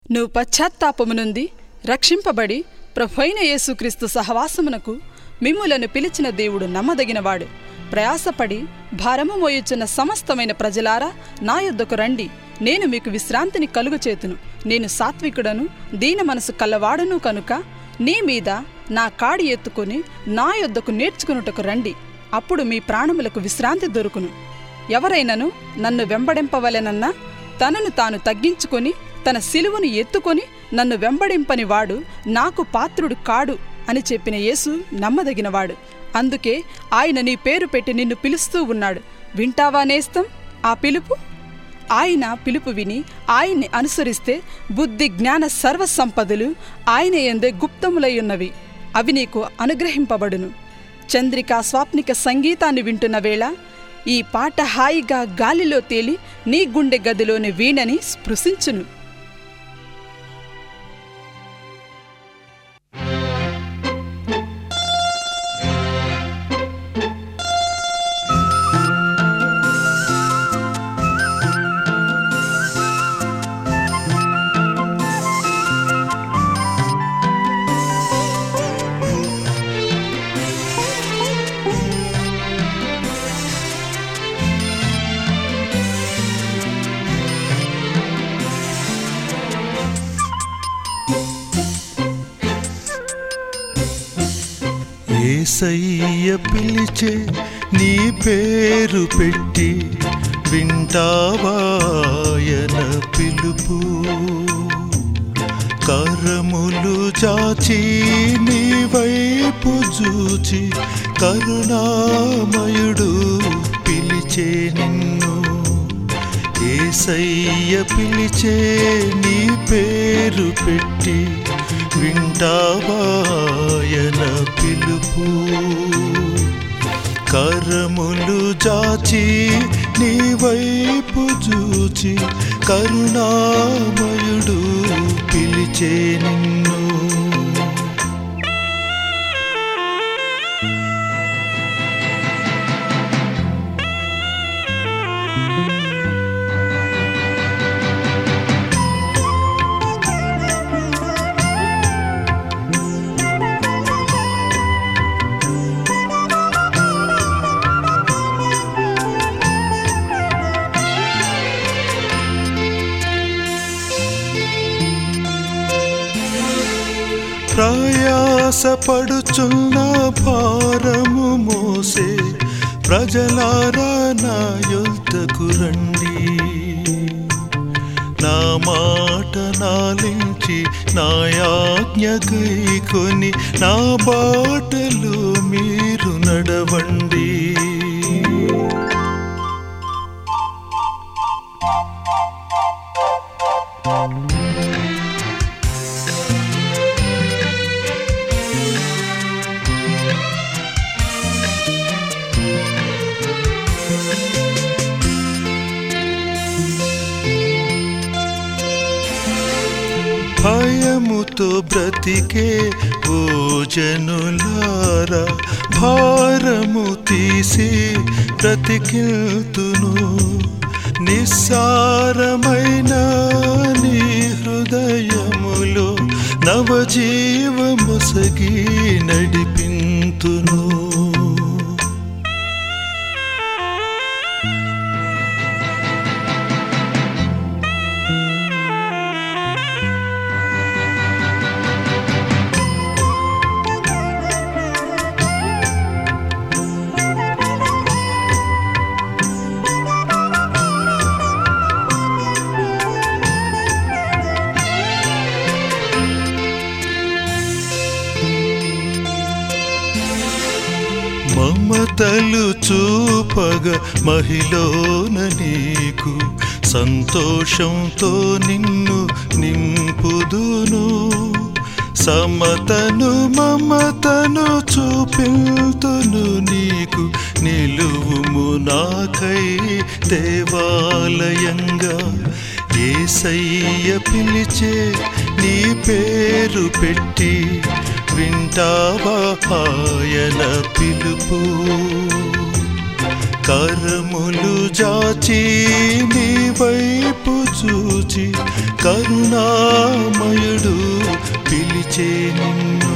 నువ్వు పశ్చాత్తాపము నుండి రక్షింపబడి ప్రభైన యేసుక్రీస్తు సహవాసమునకు మిమ్ములను పిలిచిన దేవుడు నమ్మదగినవాడు ప్రయాసపడి భారము మోయుచున్న సమస్తమైన ప్రజలారా నా యొద్దకు రండి నేను మీకు విశ్రాంతిని కలుగచేతును నేను సాత్వికుడను దీన మనసు కల్లవాడును కనుక నీ మీద నా కాడి ఎత్తుకొని నా యొద్దకు నేర్చుకునుటకు రండి అప్పుడు మీ ప్రాణములకు విశ్రాంతి దొరుకును ఎవరైనను నన్ను వెంబడింపవలెనన్నా తనను తాను తగ్గించుకొని తన సిలువను ఎత్తుకొని నన్ను వెంబడింపని వాడు నాకు పాత్రుడు కాడు అని చెప్పిన యేసు నమ్మదగినవాడు అందుకే ఆయన నీ పేరు పెట్టి నిన్ను పిలుస్తూ ఉన్నాడు వింటావా నేస్తం ఆ పిలుపు ఆయన పిలుపు విని ఆయన్ని అనుసరిస్తే బుద్ధి జ్ఞాన సర్వ సంపదలు ఆయన ఎందే గుప్తములై ఉన్నవి అవి నీకు అనుగ్రహింపబడును చంద్రిక స్వాప్నిక సంగీతాన్ని వింటున్న వేళ ఈ పాట హాయిగా గాలిలో తేలి నీ గుండె గదిలోని వీణని స్పృశించును ఏసయ్య పిలిచే నీ పేరు పెట్టి వింటావాయన పిలుపు కరములు చాచి నీ వైపు చూచి కరుణామయుడు పిలిచే నిన్ను ఏసయ్య పిలిచే నీ పేరు పెట్టి వింటావాయన పిలుపు కరములు జాచి నీ వైపు చూచి కరుణామయుడు పిలిచే నిన్ను ప్రయాసపడుచున్న భారము మోసే ప్రజలారా నా యొద్దకు రండి నా మాట నాలించి నా యాజ్ఞ కొని నా బాటలు మీరు నడవండి భయముతో బ్రతికే ఓ జనులారా భారము తీసి బ్రతికిల్తును నిస్సారమైన నీ హృదయములో నవజీవముసగి నడిపింతును మమతలు చూపగ మహిళన నీకు సంతోషంతో నిన్ను నింపుదును సమతను మమతను చూపిల్తును నీకు నిలువుము నాకై దేవాలయంగా ఏసయ్య పిలిచే నీ పేరు పెట్టి వింటావా ఆయన పిలుపు కరములు జాచి నీ వైపు చూచి కరుణామయుడు పిలిచే నిన్ను